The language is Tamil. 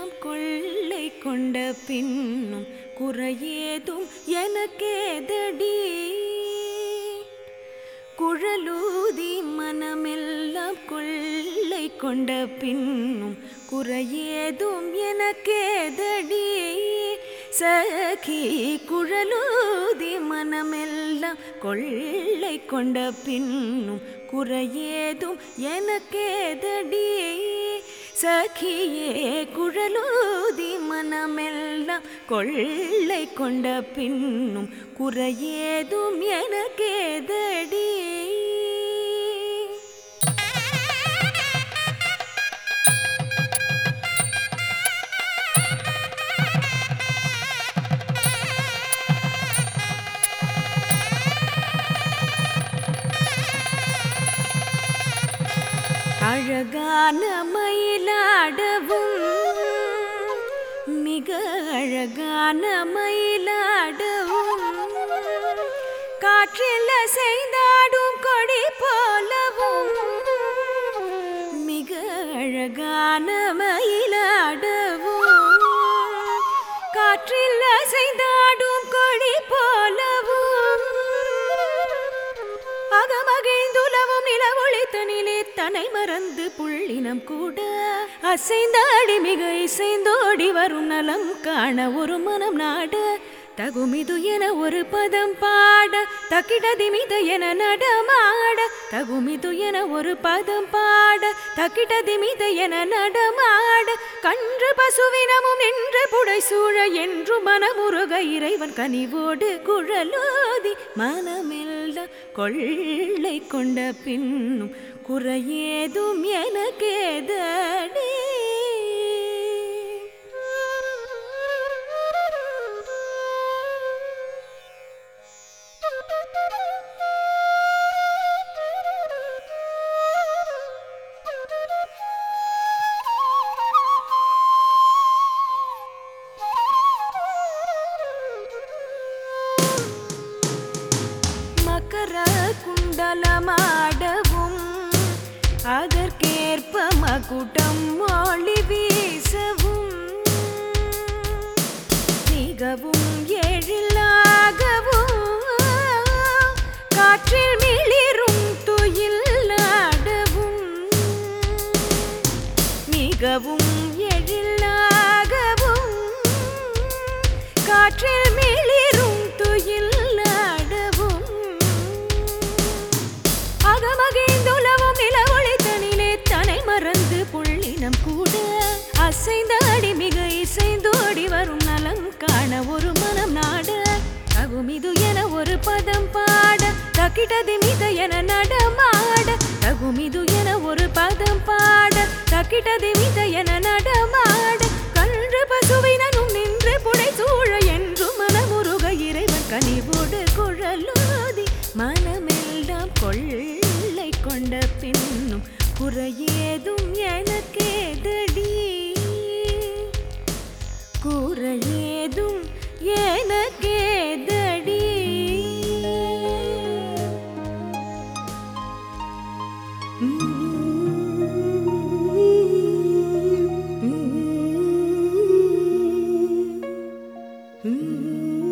மனமெல்லாம் கொள்ளை கொண்ட பின்னும் குறையேதும் எனக்கேதடி குழலூதி மனமெல்லாம் கொள்ளை கொண்ட பின்னும் குறையேதும் எனக்கேதடி சகி குழலூதி மனமெல்லாம் கொள்ளை கொண்ட பின்னும் குறையேதும் எனக்கேதடி சகியே குழலூதி மனமெல்லாம் கொள்ளை கொண்ட பின்னும் குறையேதும் எனக்கேதடி அழகான மயிலாடவும் மிக அழகான மயிலாடவும் காற்றில் செய்தாடும் கொடி போலவும் மிக அழகான மயிலாடவும் காற்றில் செய்தாடும் கொடி போலவும் அகமகிழ்ந்துலவும் நிலவொளித்தனிலே தனை மறந்து புள்ளினம் கூட அசைந்தாடி மிக இசைந்தோடி வரும் நலம் காண ஒரு மனம் நாட தகுமிது என ஒரு பதம் பாட தக்கிடதிமித என நடமாட தகுமிது என ஒரு பதம் பாட தக்கிடதிமித என நடமாட கன்று பசுவினமும் நின்று புடை சூழ என்று மனமுருக இறைவன் கனிவோடு குழலோதி மனமெல்லாம் கொள்ளை கொண்ட பின்னும் குறையேதும் எனக்கேதடி மகர குண்டலமாடவும் அதற்கேற்ப மகுடம் மொழி வீசவும் மிகவும் எழிலாகவும் காற்றில் மிளிரும் துயில் நாடவும் மிகவும் எழிலாகவும் காற்றில் மிளிரும் துயில் நாடவும் அகமகிழ்ந்துலவும் நிலவொளித்தனிலே தனை மறந்து புள்ளினம் கூட அசைந்தாடி மிக இசைந்தோடி வரும் நலம் காண ஒரு மனம் நாட தகுமிது என ஒரு பதம் பாட தக்கிடதி மித என நடமாட தகுமிது என ஒரு பதம் பாட தக்கிடதி மித என நடமாட கன்று பசுவினும் நின்று புடை சூழ என்று மனமுருக இறைவன் கனிவோடு குழலோதி மனமெல்லாம் கொள்ளை கொண்ட பின்னும் குறையேதும் எனக்கேதடி குறையேதும் எனக்கேதடி Mm-hmm.